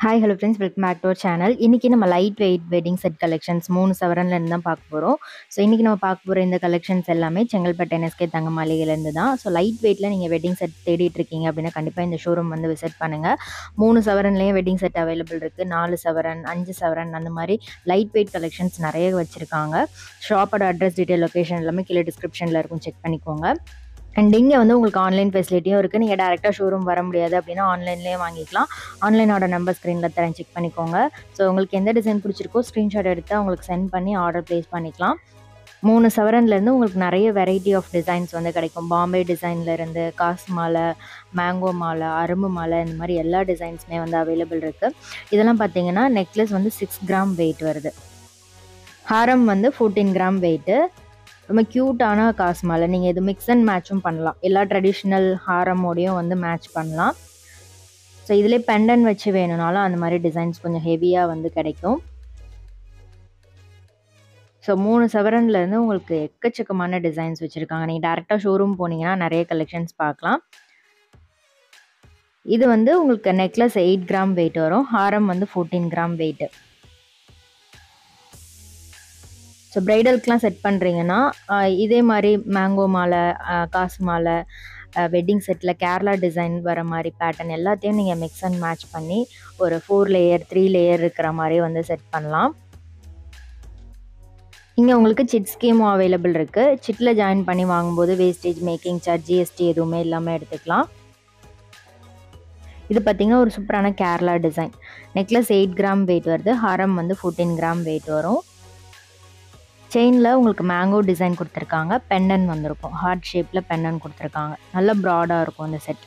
hi hello friends welcome back to our channel இன்றைக்கி நம்ம light weight wedding set collections மூணு சவரன்லேருந்து தான் பார்க்க போகிறோம் ஸோ இன்றைக்கி நம்ம பார்க்க போகிற இந்த கலெக்ஷன்ஸ் எல்லாமே செங்கல்பட்டு என்எஸ்கே தங்க மாளிகையிலேருந்து தான் ஸோ லைட் வெயிட்டில் நீங்கள் வெட்டிங் செட் தேடிட்டு இருக்கீங்க அப்படின்னா கண்டிப்பாக இந்த ஷோரூம் வந்து விசிட் பண்ணுங்கள் மூணு சவரன்லேயும் வெட்டிங் செட் அவைலபிள் இருக்குது நாலு சவரன் அஞ்சு சவரன் அந்த மாதிரி லைட் வெயிட் கலெக்ஷன்ஸ் நிறைய வச்சுருக்காங்க ஷாப்போட அட்ரஸ் டீட்டெயில் லொக்கேஷன் எல்லாமே கீழே டிஸ்கிரிப்ஷனில் இருக்கும் செக் பண்ணிக்கோங்க அண்ட் இங்கே வந்து உங்களுக்கு ஆன்லைன் ஃபெசிலிட்டியும் இருக்குது நீங்கள் டேரெக்டாக ஷோரூம் வர முடியாது அப்படின்னா ஆன்லைன்லேயே வாங்கிக்கலாம் ஆன்லைனோட நம்பர் ஸ்க்ரீனில் தரேன் செக் பண்ணிக்கோங்க ஸோ உங்களுக்கு எந்த டிசைன் பிடிச்சிருக்கோ ஸ்க்ரீன்ஷாட் எடுத்து உங்களுக்கு சென்ட் பண்ணி ஆர்டர் ப்ளேஸ் பண்ணிக்கலாம் மூணு சவரன்லேருந்து உங்களுக்கு நிறைய வெரைட்டி ஆஃப் டிசைன்ஸ் வந்து கிடைக்கும் பாம்பே டிசைன்லேருந்து காசு மாலை மேங்கோ மாலை அரும்பு மாலை இந்த மாதிரி எல்லா டிசைன்ஸுமே வந்து அவைலபிள் இருக்குது இதெல்லாம் பார்த்தீங்கன்னா நெக்லஸ் வந்து சிக்ஸ் கிராம் வெயிட் வருது ஹாரம் வந்து ஃபோர்டீன் கிராம் வெயிட்டு ரொம்ப க்யூட்டான காசு மாலை நீங்கள் இது மிக்ஸ் அண்ட் மேட்சும் பண்ணலாம் எல்லா ட்ரெடிஷ்னல் ஹாரமோடையும் வந்து மேட்ச் பண்ணலாம் ஸோ இதிலே பெண்டன் வச்சு வேணும்னாலும் அந்த மாதிரி டிசைன்ஸ் கொஞ்சம் ஹெவியாக வந்து கிடைக்கும் ஸோ மூணு சவரன்லேருந்து உங்களுக்கு எக்கச்சக்கமான டிசைன்ஸ் வச்சுருக்காங்க நீங்கள் டேரெக்டாக ஷோரூம் போனீங்கன்னா நிறைய கலெக்ஷன்ஸ் பார்க்கலாம் இது வந்து உங்களுக்கு நெக்லஸ் எயிட் கிராம் வெயிட் வரும் ஹாரம் வந்து ஃபோர்டீன் கிராம் வெயிட்டு ஸோ ப்ரைடலுக்குலாம் செட் பண்ணுறீங்கன்னா இதே மாதிரி மேங்கோ மாலை காசு மாலை வெட்டிங் செட்டில் கேரளா டிசைன் வர மாதிரி பேட்டர்ன் எல்லாத்தையும் நீங்கள் மிக்ஸ் அண்ட் மேட்ச் பண்ணி ஒரு ஃபோர் லேயர் த்ரீ லேயர் இருக்கிற மாதிரி வந்து செட் பண்ணலாம் இங்கே உங்களுக்கு சிட் ஸ்கீமும் அவைலபிள் இருக்குது சிட்டில் ஜாயின் பண்ணி வாங்கும்போது வேஸ்டேஜ் மேக்கிங் சார்ஜ் ஜிஎஸ்டி எதுவுமே இல்லாமல் எடுத்துக்கலாம் இது பார்த்திங்கன்னா ஒரு சூப்பரான Kerala design necklace eight gram weight வருது ஹாரம் வந்து ஃபோர்டீன் கிராம் வெயிட் வரும் செயினில் உங்களுக்கு மேங்கோ டிசைன் கொடுத்துருக்காங்க பெண்டன் வந்திருக்கும் ஹார்ட் ஷேப்பில் பெண்டன் கொடுத்துருக்காங்க நல்ல ப்ராடாக இருக்கும் இந்த செட்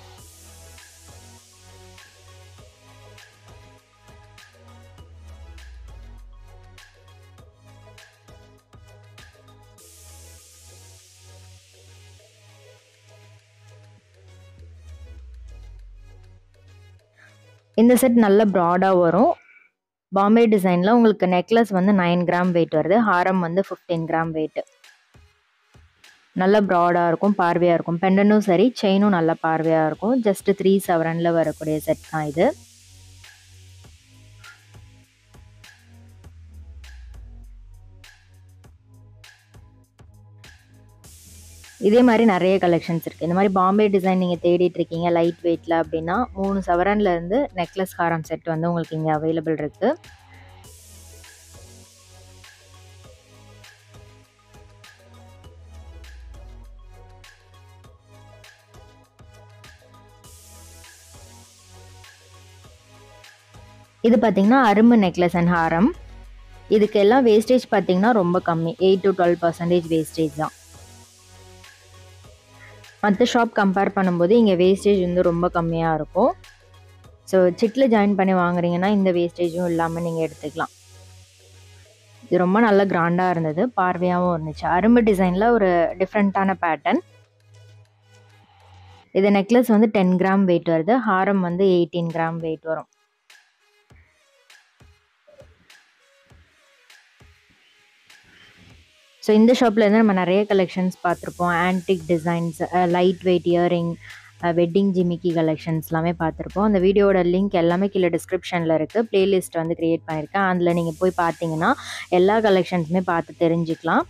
இந்த செட் நல்ல ப்ராடாக வரும் பாம்பே டிசைனில் உங்களுக்கு நெக்லஸ் வந்து நைன் கிராம் வெயிட் வருது ஹாரம் வந்து ஃபிஃப்டீன் கிராம் வெயிட்டு நல்ல ப்ராடாக இருக்கும் பார்வையாக இருக்கும் பெண்டனும் சரி செயினும் நல்ல பார்வையாக இருக்கும் ஜஸ்ட் த்ரீ செவரனில் வரக்கூடிய செட் தான் இது இதே மாதிரி நிறைய கலெக்ஷன்ஸ் இருக்குது இந்த மாதிரி பாம்பே டிசைன் நீங்கள் தேடிட்டு இருக்கீங்க லைட் வெயிட்டில் அப்படின்னா மூணு சவரன்லேருந்து நெக்லஸ் ஹாரம் செட் வந்து உங்களுக்கு இங்கே அவைலபிள் இருக்குது இது பார்த்தீங்கன்னா அரும்பு நெக்லஸ் அண்ட் ஹாரம் இதுக்கு எல்லாம் வேஸ்டேஜ் பார்த்தீங்கன்னா ரொம்ப கம்மி eight to twelve percentage wastage தான் மற்ற ஷாப் கம்பேர் பண்ணும்போது இங்கே வேஸ்டேஜ் வந்து ரொம்ப கம்மியாக இருக்கும் ஸோ சிட்டில் ஜாயின் பண்ணி வாங்குறீங்கன்னா இந்த வேஸ்டேஜும் இல்லாமல் நீங்கள் எடுத்துக்கலாம் இது ரொம்ப நல்ல கிராண்டாக இருந்தது பார்வையாகவும் இருந்துச்சு அரும்பு டிசைனில் ஒரு டிஃப்ரெண்ட்டான பேட்டர்ன் இது நெக்லஸ் வந்து டென் கிராம் வெயிட் வருது ஹாரம் வந்து எயிட்டீன் கிராம் வெயிட் வரும் ஸோ இந்த ஷாப்லேருந்து நம்ம நிறைய கலெக்ஷன்ஸ் பார்த்துருப்போம் antique designs light weight earring wedding ஜிமிக்கி கலெக்ஷன்ஸ் எல்லாமே பார்த்துருப்போம் அந்த வீடியோட லிங்க் எல்லாமே கீழே டிஸ்கிரிப்ஷனில் இருக்குது ப்ளேலிஸ்ட் வந்து க்ரியேட் பண்ணியிருக்கேன் அதில் நீங்கள் போய் பார்த்தீங்கன்னா எல்லா கலெக்ஷன்ஸுமே பார்த்து தெரிஞ்சுக்கலாம்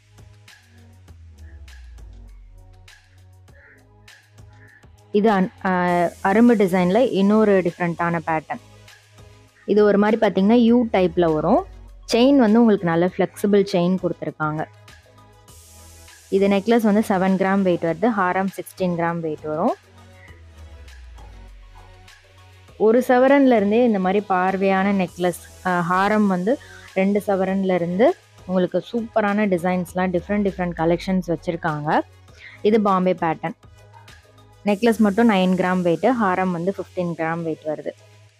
இது அரும்பு டிசைனில் இன்னொரு டிஃப்ரெண்ட்டான பேட்டர்ன் இது ஒரு மாதிரி பார்த்தீங்கன்னா யூ டைப்பில் வரும் செயின் வந்து உங்களுக்கு நல்ல ஃப்ளெக்சிபிள் செயின் கொடுத்துருக்காங்க இது நெக்லஸ் வந்து செவன் கிராம் வெயிட் வருது ஹாரம் சிக்ஸ்டீன் கிராம் வெயிட் வரும் ஒரு சவரன்லேருந்தே இந்த மாதிரி பார்வையான நெக்லஸ் ஹாரம் வந்து ரெண்டு சவரன்லேருந்து உங்களுக்கு சூப்பரான டிசைன்ஸ்லாம் டிஃப்ரெண்ட் டிஃப்ரெண்ட் கலெக்ஷன்ஸ் வச்சுருக்காங்க இது பாம்பே பேட்டர்ன் நெக்லஸ் மட்டும் நைன் கிராம் வெயிட்டு ஹாரம் வந்து ஃபிஃப்டீன் கிராம் வெயிட் வருது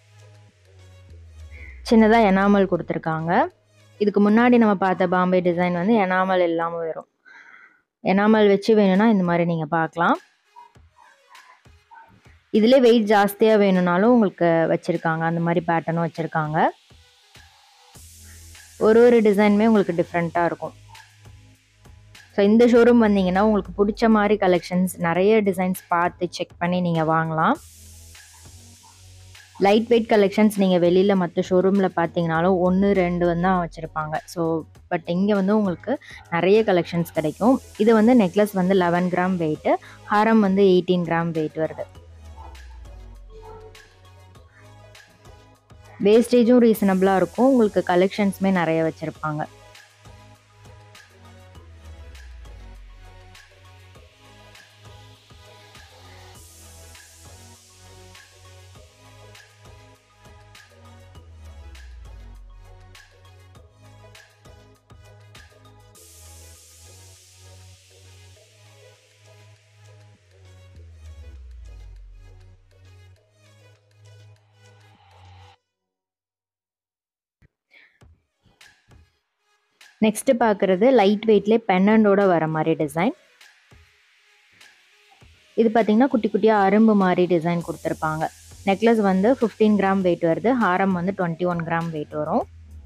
சின்னதாக எனாமல் கொடுத்துருக்காங்க இதுக்கு முன்னாடி நம்ம பார்த்த பாம்பே டிசைன் வந்து எனாமல் இல்லாமல் வரும் எனாமல் வச்சு வேணும்னா இந்த மாதிரி நீங்கள் பார்க்கலாம் இதில் வெயிட் ஜாஸ்தியாக வேணும்னாலும் உங்களுக்கு வச்சுருக்காங்க அந்த மாதிரி பேட்டர்னும் வச்சுருக்காங்க ஒரு ஒரு டிசைனுமே உங்களுக்கு டிஃப்ரெண்ட்டாக இருக்கும் ஸோ இந்த ஷோரூம் வந்தீங்கன்னா உங்களுக்கு பிடிச்ச மாதிரி கலெக்ஷன்ஸ் நிறைய டிசைன்ஸ் பார்த்து செக் பண்ணி நீங்கள் வாங்கலாம் லைட் வெயிட் கலெக்ஷன்ஸ் நீங்கள் வெளியில் மற்ற ஷோரூமில் பார்த்தீங்கனாலும் ஒன்று ரெண்டு வந்து தான் வச்சுருப்பாங்க ஸோ பட் இங்கே வந்து உங்களுக்கு நிறைய கலெக்ஷன்ஸ் கிடைக்கும் இது வந்து நெக்லஸ் வந்து லெவன் கிராம் வெயிட்டு ஹாரம் வந்து எயிட்டீன் கிராம் வெயிட் வருது வேஸ்டேஜும் ரீசனபிளாக இருக்கும் உங்களுக்கு கலெக்ஷன்ஸுமே நிறைய வச்சுருப்பாங்க நெக்ஸ்ட்டு பார்க்குறது லைட் வெயிட்லேயே பென்னண்டோட வர மாதிரி டிசைன் இது பார்த்திங்கன்னா குட்டி குட்டியாக அரும்பு மாதிரி டிசைன் கொடுத்துருப்பாங்க நெக்லஸ் வந்து ஃபிஃப்டீன் கிராம் வெயிட் வருது ஹாரம் வந்து டுவெண்ட்டி ஒன் கிராம் வெயிட் வரும்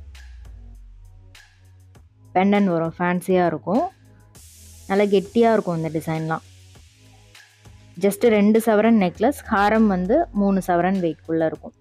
பெண்டன் வரும் ஃபேன்சியாக இருக்கும் நல்லா கெட்டியாக இருக்கும் இந்த டிசைன்லாம் ஜஸ்ட்டு ரெண்டு சவரன் நெக்லஸ் ஹாரம் வந்து மூணு சவரன் வெயிட்குள்ளே இருக்கும்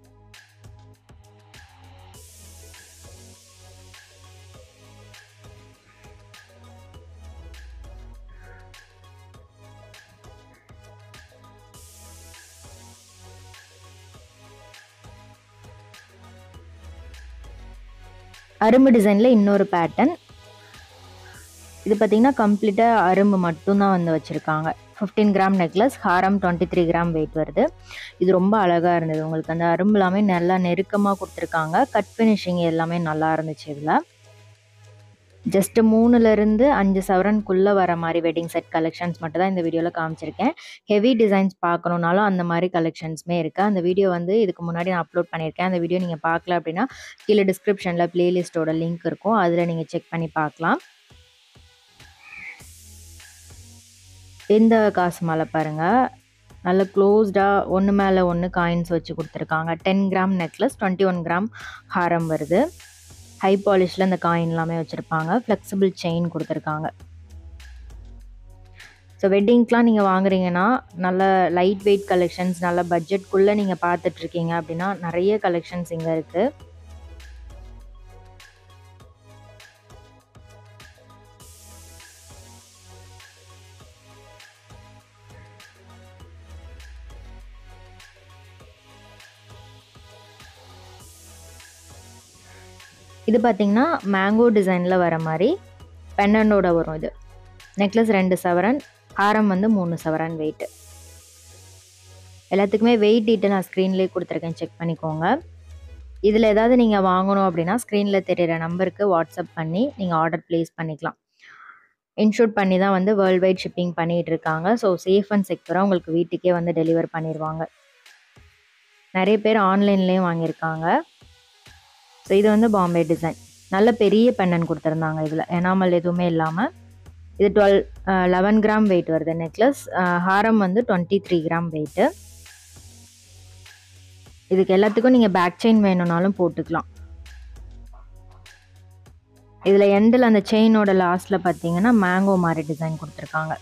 அரும்பு டிசைனில் இன்னொரு பேட்டர்ன் இது பார்த்திங்கன்னா கம்ப்ளீட்டாக அரும்பு மட்டும்தான் வந்து வச்சுருக்காங்க ஃபிஃப்டீன் கிராம் நெக்லஸ் ஹாரம் டுவெண்ட்டி த்ரீ கிராம் வெயிட் வருது இது ரொம்ப அழகாக இருந்தது உங்களுக்கு அந்த அரும்பு எல்லாமே நல்லா நெருக்கமாக கொடுத்துருக்காங்க கட் ஃபினிஷிங் எல்லாமே நல்லா இருந்துச்சு இதில் ஜஸ்ட்டு மூணுலேருந்து அஞ்சு சவரனுக்குள்ளே வர மாதிரி வெட்டிங் செட் கலெக்ஷன்ஸ் மட்டும் தான் இந்த வீடியோவில் காமிச்சிருக்கேன் ஹெவி டிசைன்ஸ் பார்க்கணுன்னாலும் அந்த மாதிரி கலெக்ஷன்ஸுமே இருக்குது அந்த வீடியோ வந்து இதுக்கு முன்னாடி நான் அப்லோட் பண்ணியிருக்கேன் அந்த வீடியோ நீங்கள் பார்க்கல அப்படின்னா கீழே டிஸ்கிரிப்ஷனில் ப்ளேலிஸ்ட்டோட லிங்க் இருக்கும் அதில் நீங்கள் செக் பண்ணி பார்க்கலாம் இந்த காசு மாலை பாருங்கள் நல்ல க்ளோஸ்டாக ஒன்று மேலே ஒன்று காயின்ஸ் வச்சு கொடுத்துருக்காங்க ten gram necklace twenty one gram ஹாரம் வருது ஹை பாலிஷில் இந்த காயின் எல்லாமே வச்சுருப்பாங்க ஃப்ளெக்சிபிள் செயின் கொடுத்துருக்காங்க ஸோ வெட்டிங்க்கெலாம் நீங்கள் வாங்குறீங்கன்னா நல்ல லைட் வெயிட் கலெக்ஷன்ஸ் நல்ல பட்ஜெட்குள்ளே நீங்கள் பார்த்துட்ருக்கீங்க அப்படின்னா நிறைய கலெக்ஷன்ஸ் இங்கே இருக்குது இது பார்த்திங்கன்னா மேங்கோ டிசைனில் வர மாதிரி பென்னண்டோட வரும் இது நெக்லஸ் ரெண்டு சவரன் ஹாரம் வந்து மூணு சவரன் வெயிட்டு எல்லாத்துக்குமே வெயிட் டீட்டெயில் நான் ஸ்க்ரீன்லேயே கொடுத்துருக்கேன் செக் பண்ணிக்கோங்க இதில் ஏதாவது நீங்கள் வாங்கணும் அப்படின்னா ஸ்க்ரீனில் தெரியிற நம்பருக்கு வாட்ஸ்அப் பண்ணி நீங்கள் ஆர்டர் ப்ளேஸ் பண்ணிக்கலாம் இன்ஷூட் பண்ணி தான் வந்து வேர்ல்டு வைட் ஷிப்பிங் பண்ணிகிட்டு இருக்காங்க ஸோ சேஃப் அண்ட் செக்யூராக உங்களுக்கு வீட்டுக்கே வந்து டெலிவர் பண்ணிடுவாங்க நிறைய பேர் ஆன்லைன்லேயும் வாங்கியிருக்காங்க ஸோ இது வந்து பாம்பே டிசைன் நல்ல பெரிய பெண்ணன் கொடுத்துருந்தாங்க இதில் எனாமல் எதுவுமே இல்லாமல் இது டுவெல் லெவன் கிராம் வெயிட் வருது நெக்லஸ் ஹாரம் வந்து டுவெண்ட்டி த்ரீ கிராம் வெயிட்டு இதுக்கு எல்லாத்துக்கும் நீங்கள் பேக் செயின் வேணும்னாலும் போட்டுக்கலாம் இதில் எண்டில் அந்த செயினோட லாஸ்ட்டில் பார்த்தீங்கன்னா மேங்கோ மாதிரி டிசைன் கொடுத்துருக்காங்க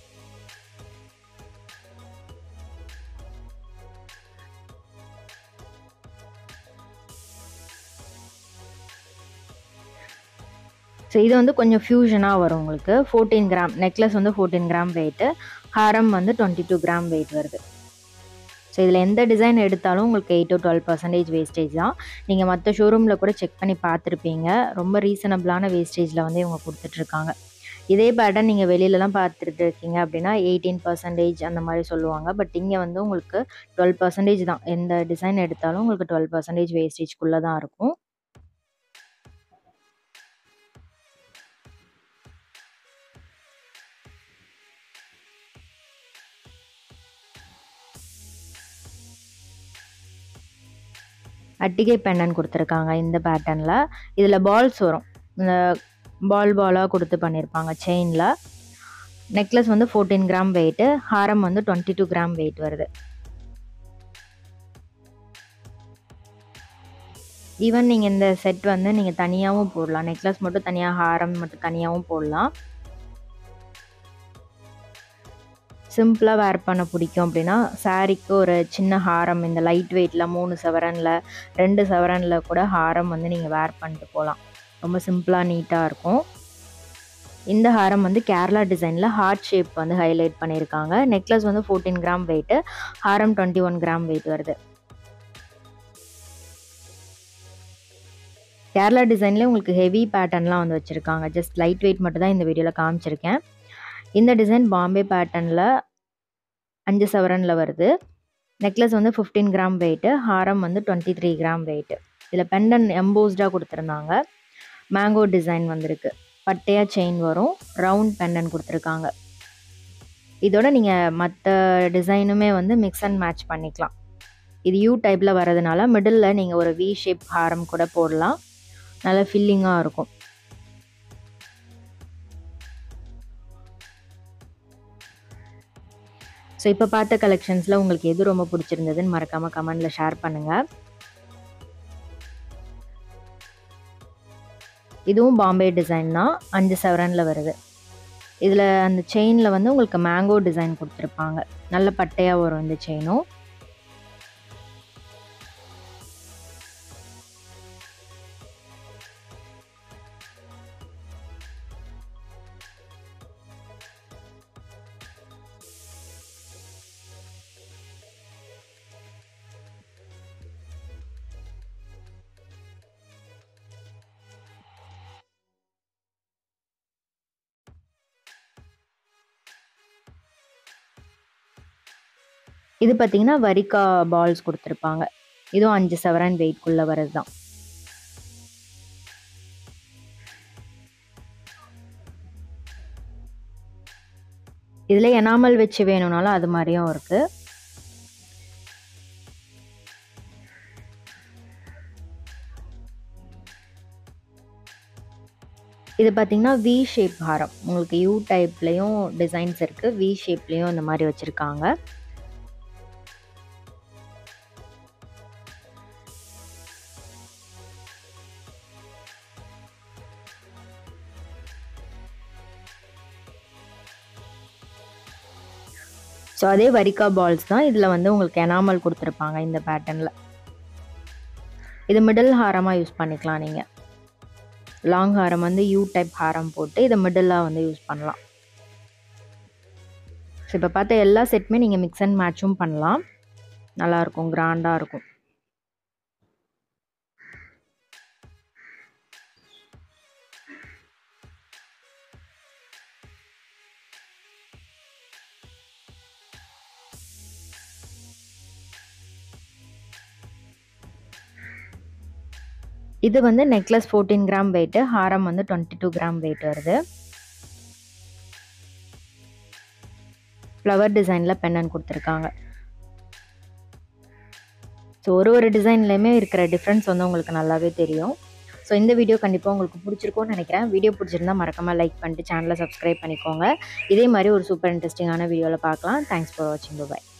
ஸோ இது வந்து கொஞ்சம் ஃபியூஷனாக வரும் உங்களுக்கு ஃபோர்டீன் கிராம் நெக்லஸ் வந்து ஃபோர்டீன் கிராம் வெயிட்டு ஹாரம் வந்து டுவெண்ட்டி டூ கிராம் வெயிட் வருது ஸோ இதில் எந்த டிசைன் எடுத்தாலும் உங்களுக்கு eight to twelve percentage wastage தான் நீங்கள் மற்ற ஷோரூமில் கூட செக் பண்ணி பார்த்துருப்பீங்க ரொம்ப ரீசனபிளான வேஸ்டேஜில் வந்து இவங்க கொடுத்துட்ருக்காங்க இதே பேட்டர்ன் நீங்கள் வெளியிலலாம் பார்த்துட்டு இருக்கீங்க அப்படின்னா எயிட்டீன் பர்சன்டேஜ் அந்த மாதிரி சொல்லுவாங்க பட் இங்கே வந்து உங்களுக்கு டுவெல் பர்சன்டேஜ் தான் எந்த டிசைன் எடுத்தாலும் உங்களுக்கு டுவெல் பர்சன்டேஜ் வேஸ்டேஜ்குள்ளே தான் இருக்கும் அட்டிகை பெண்ணன் கொடுத்துருக்காங்க இந்த பேட்டர்னில் இதில் பால்ஸ் வரும் இந்த பால் பாலாக கொடுத்து பண்ணியிருப்பாங்க செயினில் நெக்லஸ் வந்து ஃபோர்டீன் கிராம் வெயிட்டு ஹாரம் வந்து டுவெண்ட்டி டூ கிராம் வெயிட் வருது ஈவன் நீங்கள் இந்த செட் வந்து நீங்கள் தனியாகவும் போடலாம் நெக்லஸ் மட்டும் தனியாக ஹாரம் மட்டும் தனியாகவும் போடலாம் சிம்பிளாக வேர் பண்ண பிடிக்கும் அப்படின்னா சாரீக்கு ஒரு சின்ன ஹாரம் இந்த லைட் வெயிட்டில் மூணு சவரனில் ரெண்டு சவரனில் கூட ஹாரம் வந்து நீங்கள் வேர் பண்ணிட்டு போகலாம் ரொம்ப சிம்பிளாக நீட்டாக இருக்கும் இந்த ஹாரம் வந்து கேரளா டிசைனில் ஹார்ட் ஷேப் வந்து ஹைலைட் பண்ணியிருக்காங்க நெக்லஸ் வந்து ஃபோர்டீன் கிராம் வெயிட்டு ஹாரம் டுவெண்ட்டி ஒன் கிராம் வெயிட் வருது கேரளா டிசைன்லேயே உங்களுக்கு ஹெவி பேட்டர்ன்லாம் வந்து வச்சுருக்காங்க ஜஸ்ட் லைட் வெயிட் மட்டும் தான் இந்த வீடியோவில் காமிச்சிருக்கேன் இந்த டிசைன் பாம்பே பேட்டர்னில் அஞ்சு சவரனில் வருது நெக்லஸ் வந்து ஃபிஃப்டீன் கிராம் வெயிட்டு ஹாரம் வந்து டுவெண்ட்டி த்ரீ கிராம் வெயிட்டு இதில் பெண்டன் எம்போஸ்டாக கொடுத்துருந்தாங்க மேங்கோ டிசைன் வந்திருக்கு பட்டையாக செயின் வரும் ரவுண்ட் பெண்டன் கொடுத்துருக்காங்க இதோட நீங்கள் மற்ற டிசைனுமே வந்து மிக்ஸ் அண்ட் மேட்ச் பண்ணிக்கலாம் இது யூ டைப்பில் வரதுனால மிடில் நீங்கள் ஒரு வி ஷேப் ஹாரம் கூட போடலாம் நல்ல ஃபில்லிங்காக இருக்கும் ஸோ இப்போ பார்த்த கலெக்ஷன்ஸில் உங்களுக்கு எது ரொம்ப பிடிச்சிருந்ததுன்னு மறக்காமல் கமெண்டில் ஷேர் பண்ணுங்கள் இதுவும் பாம்பே டிசைன் தான் அஞ்சு செவரனில் வருது இதில் அந்த செயினில் வந்து உங்களுக்கு மேங்கோ டிசைன் கொடுத்துருப்பாங்க நல்ல பட்டையாக வரும் இந்த செயினும் இது பார்த்தீங்கன்னா வரிக்கா பால்ஸ் கொடுத்துருப்பாங்க இதுவும் அஞ்சு செவரன் வெயிட்குள்ளே வர்றது தான் இதில் எனாமல் வச்சு வேணும்னாலும் அது மாதிரியும் இருக்குது இது பார்த்தீங்கன்னா வி ஷேப் ஹாரம் உங்களுக்கு யூ டைப்லேயும் டிசைன்ஸ் இருக்குது வி ஷேப்லேயும் இந்த மாதிரி வச்சுருக்காங்க ஸோ அதே வரிக்கா பால்ஸ் தான் இதில் வந்து உங்களுக்கு எனாமல் கொடுத்துருப்பாங்க இந்த பேட்டர்னில் இது மிடில் ஹாரமாக யூஸ் பண்ணிக்கலாம் நீங்கள் லாங் ஹாரம் வந்து யூ டைப் ஹாரம் போட்டு இதை மிடிலாக வந்து யூஸ் பண்ணலாம் ஸோ இப்போ பார்த்த எல்லா செட்டுமே நீங்கள் மிக்ஸ் அண்ட் மேட்சும் பண்ணலாம் நல்லாயிருக்கும் கிராண்டாக இருக்கும் இது வந்து நெக்லஸ் ஃபோர்டீன் கிராம் வெயிட்டு ஹாரம் வந்து டுவெண்ட்டி டூ கிராம் வெயிட் வருது ஃப்ளவர் டிசைனில் பெண்ணன் கொடுத்துருக்காங்க ஸோ ஒரு ஒரு டிசைன்லேயுமே இருக்கிற டிஃப்ரென்ஸ் வந்து உங்களுக்கு நல்லாவே தெரியும் ஸோ இந்த வீடியோ கண்டிப்பாக உங்களுக்கு பிடிச்சிருக்கும்னு நினைக்கிறேன் வீடியோ பிடிச்சிருந்தா மறக்காமல் லைக் பண்ணிட்டு சேனலை சப்ஸ்கிரைப் பண்ணிக்கோங்க இதே மாதிரி ஒரு சூப்பர் இன்ட்ரெஸ்டிங்கான வீடியோவில் பார்க்கலாம் தேங்க்ஸ் ஃபார் வாட்சிங் பாய்